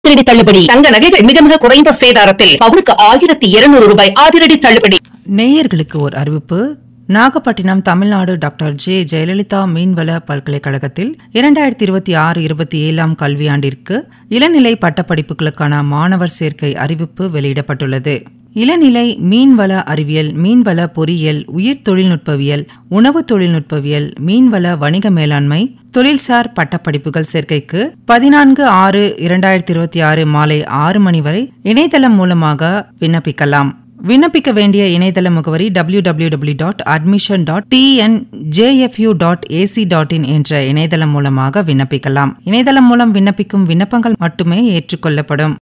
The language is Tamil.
அதிரடி தள்ளுபடி தங்க நகைகள் மிக மிக குறைந்த சேதாரத்தில் பவுனுக்கு ஆயிரத்தி இருநூறு ரூபாய் அதிரடி தள்ளுபடி நேயர்களுக்கு ஒரு அறிவிப்பு நாகப்பட்டினம் தமிழ்நாடு டாக்டர் ஜே ஜெயலலிதா மீன்வள பல்கலைக்கழகத்தில் இரண்டாயிரத்தி இருபத்தி ஆறு இருபத்தி ஏழாம் கல்வியாண்டிற்கு இளநிலை பட்டப்படிப்புகளுக்கான மாணவர் சேர்க்கை அறிவிப்பு வெளியிடப்பட்டுள்ளது இளநிலை மீன்வள அறிவியல் மீன்வள பொறியியல் உயிர் தொழில்நுட்பவியல் உணவு தொழில்நுட்பவியல் மீன்வள வணிக மேலாண்மை தொழில்சார் பட்டப்படிப்புகள் சேர்க்கைக்கு பதினான்கு ஆறு இரண்டாயிரத்தி இருபத்தி ஆறு மாலை ஆறு மணி வரை இணையதளம் மூலமாக விண்ணப்பிக்கலாம் விண்ணப்பிக்க வேண்டிய இணையதள முகவரி W W W dot admission dot TNJFU dot AC dot in என்ற இணையதளம் மூலமாக விண்ணப்பிக்கலாம் இணையதளம் மூலம் விண்ணப்பிக்கும் விண்ணப்பங்கள் மட்டுமே ஏற்றுக்கொள்ளப்படும்